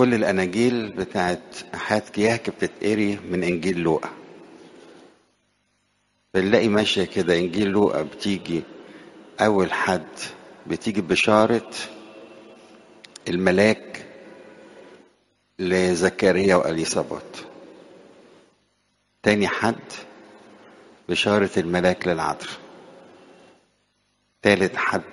كل الأناجيل بتاعت أحاد كياك بتتقري من إنجيل لوقا بنلاقي ماشية كده إنجيل لوقا بتيجي أول حد بتيجي بشارة الملاك لزكريا وأليصابات تاني حد بشارة الملاك للعذراء تالت حد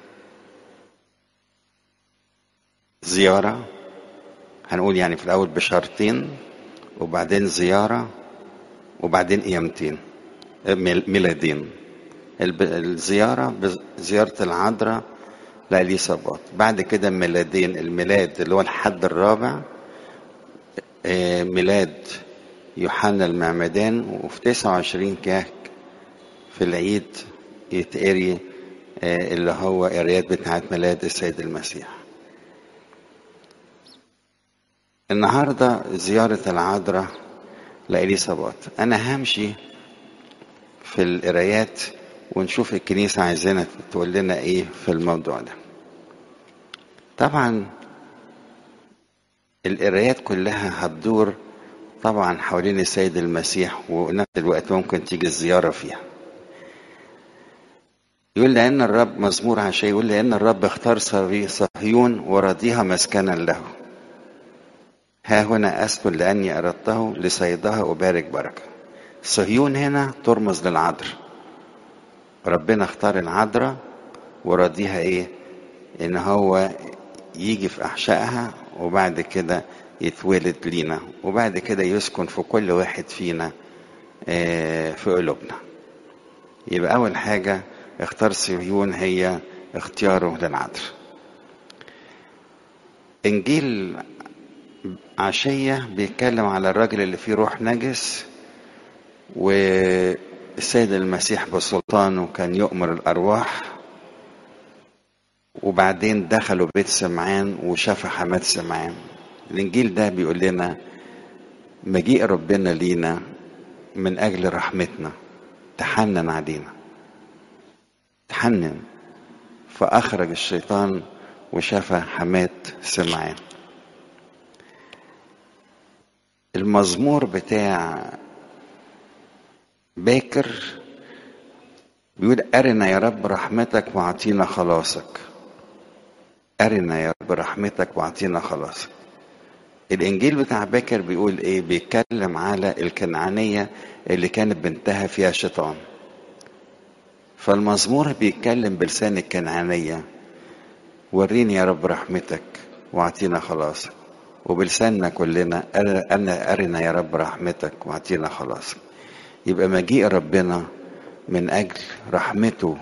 زيارة هنقول يعني في الأول بشارتين وبعدين زيارة وبعدين قيامتين ميلادين الزيارة زيارة العذراء لأليصابات بعد كده ميلادين الميلاد اللي هو الحد الرابع ميلاد يوحنا المعمدان وفي 29 كهك في العيد يتقري اللي هو قرايات بتاعت ميلاد السيد المسيح النهاردة زيارة العذراء لإليصابات أنا همشي في القرايات ونشوف الكنيسة عايزانا تقول لنا إيه في الموضوع ده طبعا القرايات كلها هتدور طبعا حوالين السيد المسيح ونفس الوقت ممكن تيجي الزيارة فيها يقول لأن الرب مزمور عشان يقول لأن الرب اختار صهيون ورضيها مسكنا له ها هنا أسكن لأني أردته لصيدها أبارك بركة صهيون هنا ترمز للعذراء ربنا اختار العذراء ورضيها ايه ان هو يجي في احشائها وبعد كده يتولد لينا وبعد كده يسكن في كل واحد فينا في قلوبنا يبقى اول حاجه اختار صهيون هي اختياره للعذراء انجيل عشيه بيتكلم على الراجل اللي فيه روح نجس والسيد المسيح بسلطانه كان يؤمر الأرواح وبعدين دخلوا بيت سمعان وشاف حماد سمعان الإنجيل ده بيقول لنا مجيء ربنا لينا من أجل رحمتنا تحنن علينا تحنن فأخرج الشيطان وشفى حماد سمعان المزمور بتاع باكر بيقول أرنا يا رب رحمتك واعطينا خلاصك أرنا يا رب رحمتك واعطينا خلاصك الإنجيل بتاع باكر بيقول إيه بيتكلم على الكنعانية اللي كانت بنتها فيها شيطان فالمزمور بيتكلم بلسان الكنعانية وريني يا رب رحمتك واعطينا خلاصك وبلساننا كلنا أنا أرنا يا رب رحمتك واعطينا خلاصك يبقى مجيء ربنا من أجل رحمته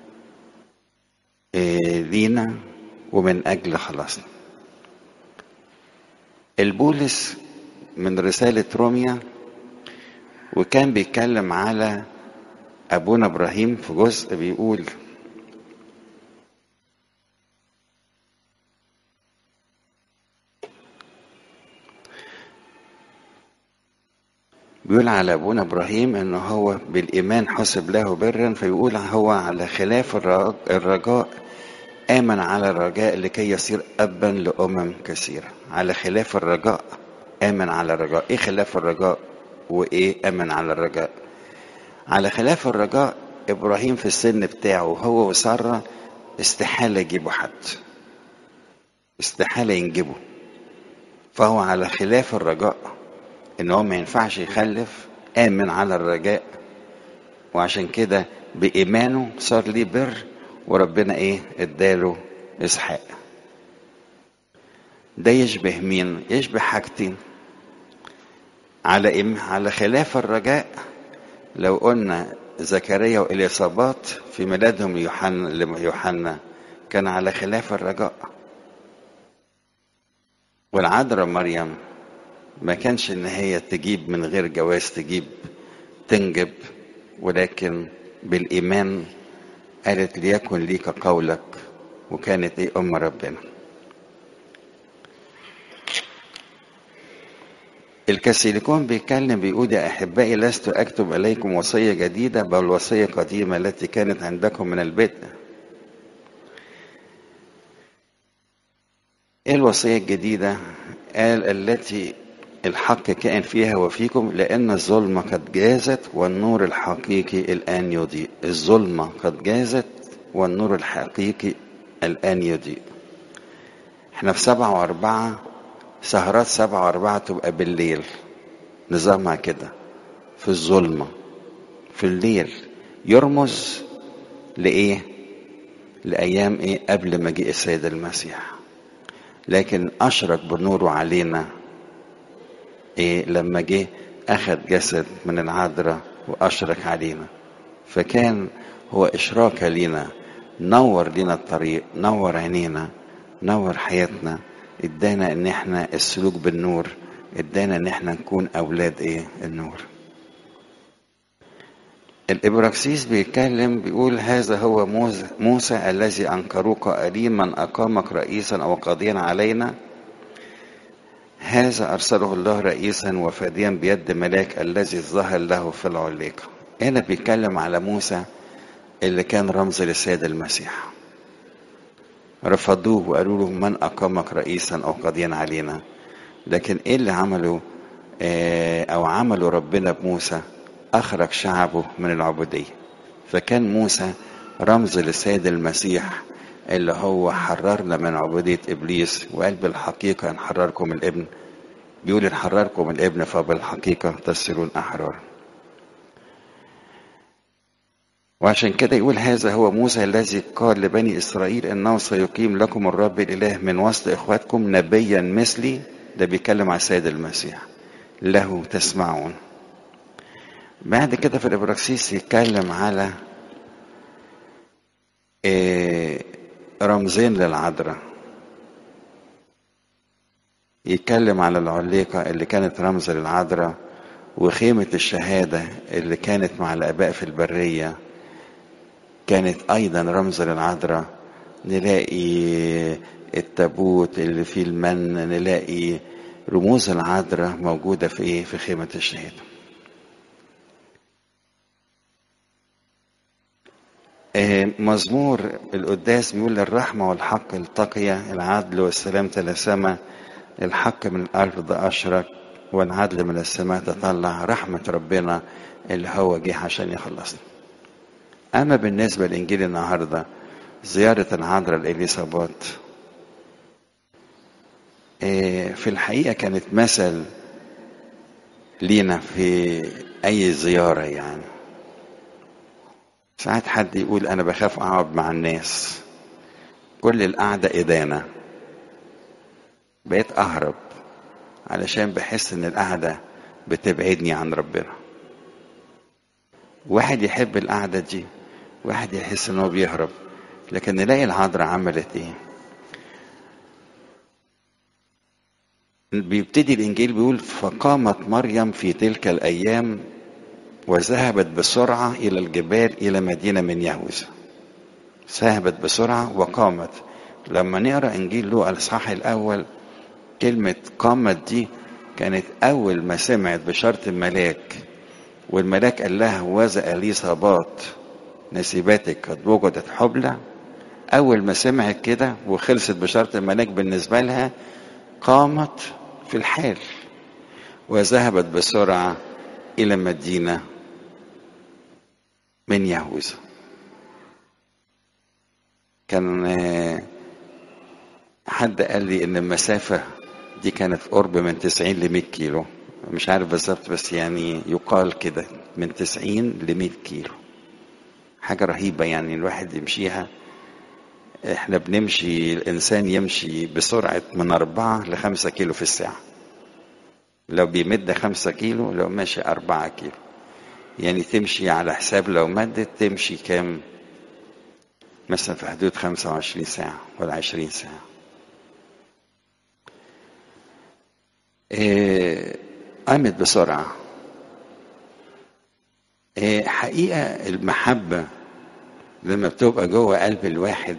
لينا ومن أجل خلاصنا البولس من رسالة روميا وكان بيتكلم على أبونا إبراهيم في جزء بيقول بيقول على ابونا ابراهيم انه هو بالايمان حسب له برا فيقول هو على خلاف الرجاء امن على الرجاء لكي يصير ابا لامم كثيره على خلاف الرجاء امن على الرجاء ايه خلاف الرجاء وايه امن على الرجاء على خلاف الرجاء ابراهيم في السن بتاعه هو وساره استحاله يجيبوا حد استحاله ينجبوا فهو على خلاف الرجاء ان هو ما ينفعش يخلف امن على الرجاء وعشان كده بايمانه صار ليه بر وربنا ايه اداله اسحاق ده يشبه مين يشبه حاجتين على إم... على خلاف الرجاء لو قلنا زكريا واليصابات في ميلادهم ليوحنا ليوحنا كان على خلاف الرجاء والعذراء مريم ما كانش ان هي تجيب من غير جواز تجيب تنجب ولكن بالايمان قالت ليكن ليك قولك وكانت ايه ام ربنا الكاثوليكون بيتكلم بيقول يا احبائي لست اكتب اليكم وصيه جديده بل وصيه قديمه التي كانت عندكم من البدء ايه الوصيه الجديده قال التي الحق كائن فيها وفيكم لأن الظلمة قد جازت والنور الحقيقي الآن يضيء الظلمة قد جازت والنور الحقيقي الآن يضيء احنا في سبعة وأربعة سهرات سبعة وأربعة تبقى بالليل نظامها كده في الظلمة في الليل يرمز لإيه؟ لأيام إيه؟ قبل مجيء السيد المسيح لكن أشرق بنوره علينا إيه لما جه أخذ جسد من العذراء وأشرق علينا فكان هو إشراكة لينا نور لنا الطريق نور عينينا نور حياتنا ادانا ان احنا السلوك بالنور ادانا ان احنا نكون اولاد ايه النور الابراكسيس بيتكلم بيقول هذا هو موسى, موسى الذي انكروه قائلين من اقامك رئيسا او قاضيا علينا هذا ارسله الله رئيسا وفاديا بيد ملاك الذي ظهر له في العليقه هنا بيتكلم على موسى اللي كان رمز للسيد المسيح رفضوه وقالوا له من أقامك رئيسا أو قاضيا علينا لكن إيه اللي عمله آه أو عمله ربنا بموسى أخرج شعبه من العبودية فكان موسى رمز للسيد المسيح اللي هو حررنا من عبودية إبليس وقال بالحقيقة أن حرركم الابن بيقول إن حرركم الابن فبالحقيقة تصيرون أحرار وعشان كده يقول هذا هو موسى الذي قال لبني إسرائيل إنه سيقيم لكم الرب الإله من وسط إخواتكم نبيا مثلي ده بيتكلم على السيد المسيح له تسمعون بعد كده في الإبراكسيس يتكلم على رمزين للعذراء يتكلم على العليقة اللي كانت رمز للعذراء وخيمة الشهادة اللي كانت مع الآباء في البرية كانت ايضا رمز للعذراء نلاقي التابوت اللي فيه المن نلاقي رموز العذراء موجودة في ايه في خيمة الشهادة مزمور القداس بيقول الرحمة والحق التقيا العدل والسلام تلاسما الحق من الأرض أشرق والعدل من السماء تطلع رحمة ربنا اللي هو جه عشان يخلصنا أما بالنسبة لإنجيل النهاردة زيارة العذراء لإليصابات في الحقيقة كانت مثل لينا في أي زيارة يعني ساعات حد يقول أنا بخاف أقعد مع الناس كل القعدة إدانة بقيت أهرب علشان بحس إن القعدة بتبعدني عن ربنا واحد يحب القعدة دي واحد يحس ان هو بيهرب لكن نلاقي العذراء عملت ايه بيبتدي الانجيل بيقول فقامت مريم في تلك الايام وذهبت بسرعه الى الجبال الى مدينه من يهوذا ذهبت بسرعه وقامت لما نقرا انجيل لوقا الاصحاح الاول كلمه قامت دي كانت اول ما سمعت بشرط الملاك والملاك قال لها وذا اليصابات نسيباتك قد وجدت حبلى أول ما سمعت كده وخلصت بشرط الملاك بالنسبة لها قامت في الحال وذهبت بسرعة إلى مدينة من يهوذا كان حد قال لي إن المسافة دي كانت قرب من 90 ل 100 كيلو مش عارف بالظبط بس يعني يقال كده من 90 ل 100 كيلو حاجة رهيبة يعني الواحد يمشيها احنا بنمشي الإنسان يمشي بسرعة من أربعة لخمسة كيلو في الساعة لو بيمد خمسة كيلو لو ماشي أربعة كيلو يعني تمشي على حساب لو مدت تمشي كام مثلا في حدود خمسة وعشرين ساعة ولا عشرين ساعة إيه قامت بسرعة إيه حقيقة المحبة لما بتبقى جوه قلب الواحد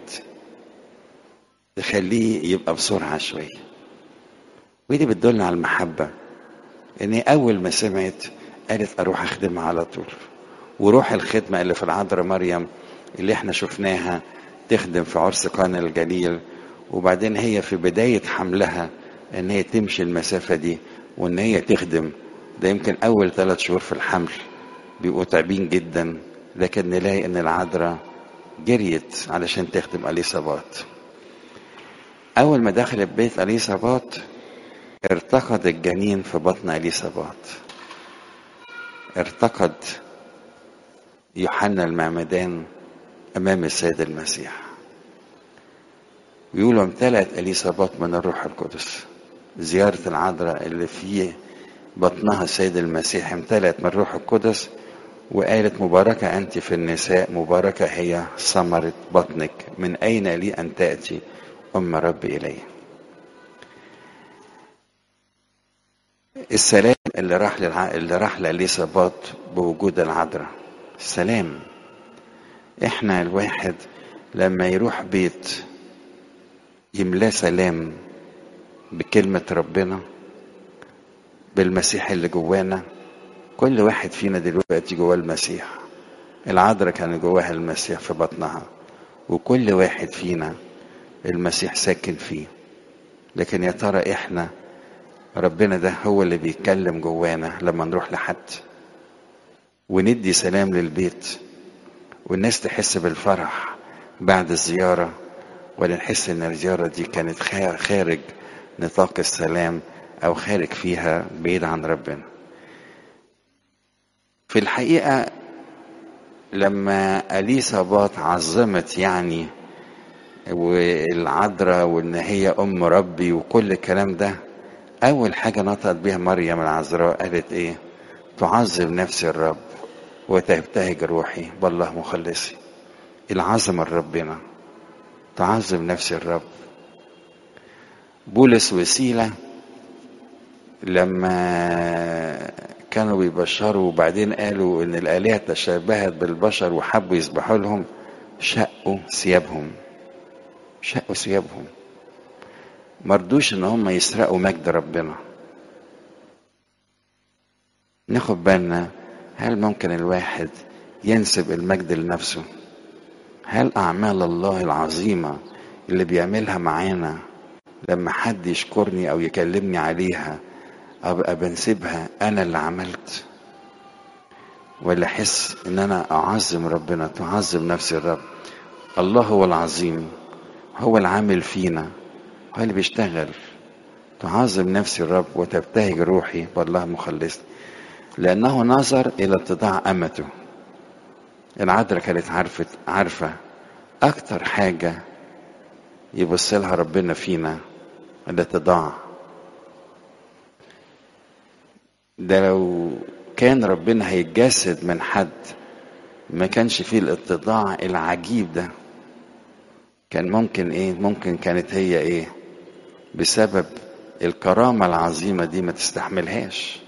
تخليه يبقى بسرعة شوية ودي بتدل على المحبة ان اول ما سمعت قالت اروح اخدمها على طول وروح الخدمة اللي في العذراء مريم اللي احنا شفناها تخدم في عرس قانا الجليل وبعدين هي في بداية حملها ان هي تمشي المسافة دي وان هي تخدم ده يمكن اول ثلاث شهور في الحمل بيبقوا تعبين جدا لكن نلاقي ان العذراء جريت علشان تخدم اليصابات اول ما دخلت بيت اليصابات ارتقد الجنين في بطن اليصابات ارتقد يوحنا المعمدان امام السيد المسيح بيقولوا امتلأت اليصابات من الروح القدس زيارة العذراء اللي في بطنها السيد المسيح امتلأت من الروح القدس وقالت مباركة أنت في النساء مباركة هي ثمرة بطنك من أين لي أن تأتي أم ربي إلي السلام اللي راح للع... اللي راح لإليصابات بوجود العذراء سلام احنا الواحد لما يروح بيت يملاه سلام بكلمة ربنا بالمسيح اللي جوانا كل واحد فينا دلوقتي جواه المسيح العذراء كان جواها المسيح في بطنها وكل واحد فينا المسيح ساكن فيه لكن يا ترى احنا ربنا ده هو اللي بيتكلم جوانا لما نروح لحد وندي سلام للبيت والناس تحس بالفرح بعد الزيارة ولا نحس ان الزيارة دي كانت خارج نطاق السلام او خارج فيها بعيد عن ربنا في الحقيقة لما أليصابات عظمت يعني والعذراء وإن هي أم ربي وكل الكلام ده أول حاجة نطقت بها مريم العذراء قالت إيه؟ تعظم نفسي الرب وتبتهج روحي بالله مخلصي العظمة لربنا تعظم نفسي الرب بولس وسيلة لما كانوا بيبشروا وبعدين قالوا ان الالهه تشابهت بالبشر وحبوا يسبحوا لهم شقوا ثيابهم شقوا ثيابهم مرضوش ان هم يسرقوا مجد ربنا ناخد بالنا هل ممكن الواحد ينسب المجد لنفسه هل اعمال الله العظيمه اللي بيعملها معانا لما حد يشكرني او يكلمني عليها ابقى بنسيبها انا اللي عملت ولا احس ان انا اعظم ربنا تعظم نفسي الرب الله هو العظيم هو العامل فينا هو اللي بيشتغل تعظم نفسي الرب وتبتهج روحي والله مخلصني لانه نظر الى اتضاع امته العذراء كانت عارفه عارفه اكتر حاجه يبص لها ربنا فينا الاتضاع ده لو كان ربنا هيتجسد من حد ما كانش فيه الاتضاع العجيب ده كان ممكن ايه ممكن كانت هي ايه بسبب الكرامة العظيمة دي ما تستحملهاش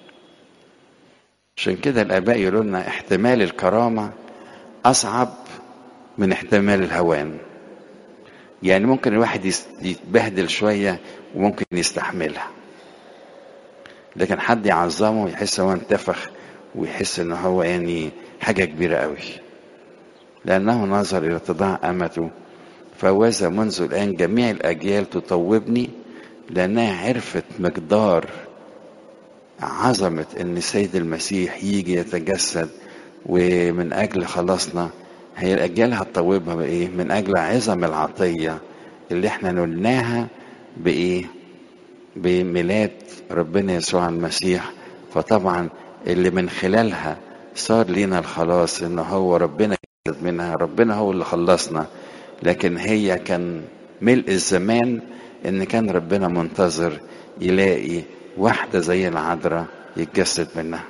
عشان كده الآباء يقولوا لنا احتمال الكرامة أصعب من احتمال الهوان يعني ممكن الواحد يتبهدل شوية وممكن يستحملها لكن حد يعظمه يحس هو انتفخ ويحس ان هو يعني حاجه كبيره قوي لانه نظر الى اتضاع امته فوز منذ الان جميع الاجيال تطوبني لانها عرفت مقدار عظمه ان السيد المسيح يجي يتجسد ومن اجل خلاصنا هي الاجيال هتطوبها بايه من اجل عظم العطيه اللي احنا نلناها بايه بميلاد ربنا يسوع المسيح فطبعا اللي من خلالها صار لينا الخلاص ان هو ربنا يجد منها ربنا هو اللي خلصنا لكن هي كان ملء الزمان ان كان ربنا منتظر يلاقي واحدة زي العذراء يتجسد منها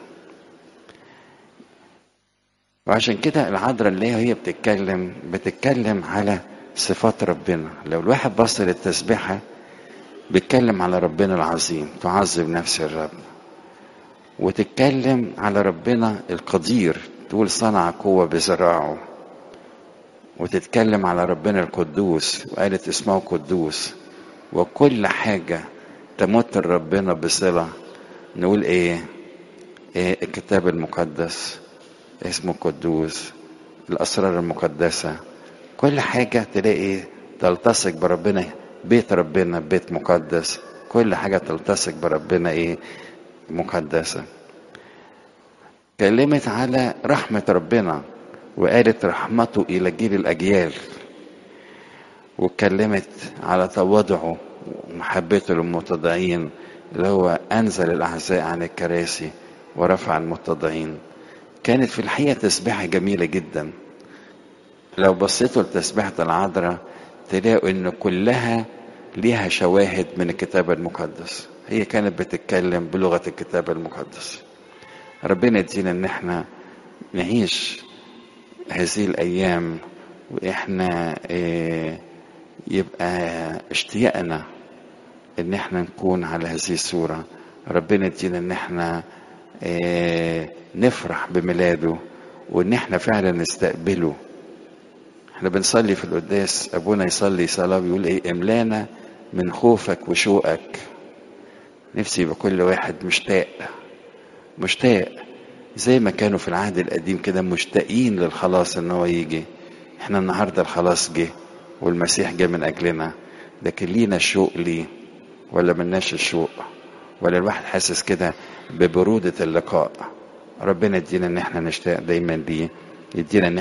وعشان كده العذراء اللي هي بتتكلم بتتكلم على صفات ربنا لو الواحد بص للتسبيحه بيتكلم على ربنا العظيم تعظم نفس الرب وتتكلم على ربنا القدير تقول صنع قوة بذراعه وتتكلم على ربنا القدوس وقالت اسمه قدوس وكل حاجة تمت ربنا بصلة نقول ايه ايه الكتاب المقدس اسمه قدوس الأسرار المقدسة كل حاجة تلاقي تلتصق بربنا بيت ربنا بيت مقدس كل حاجة تلتصق بربنا ايه مقدسة اتكلمت على رحمة ربنا وقالت رحمته إلى جيل الأجيال واتكلمت على تواضعه ومحبته للمتضعين اللي هو أنزل الأحزاء عن الكراسي ورفع المتضعين كانت في الحقيقة تسبيحة جميلة جدا لو بصيتوا لتسبيحة العذراء تلاقوا إن كلها ليها شواهد من الكتاب المقدس هي كانت بتتكلم بلغة الكتاب المقدس ربنا يدينا إن احنا نعيش هذه الأيام وإحنا إيه يبقى اشتياقنا ان احنا نكون على هذه الصورة ربنا يدينا ان احنا اه نفرح بميلاده وان احنا فعلا نستقبله احنا بنصلي في القداس ابونا يصلي صلاة بيقول ايه املانا من خوفك وشوقك نفسي يبقى كل واحد مشتاق مشتاق زي ما كانوا في العهد القديم كده مشتاقين للخلاص ان هو يجي احنا النهارده الخلاص جه والمسيح جه من اجلنا لكن لينا الشوق ليه ولا ملناش الشوق ولا الواحد حاسس كده ببرودة اللقاء ربنا يدينا ان احنا نشتاق دايما ليه يدينا ان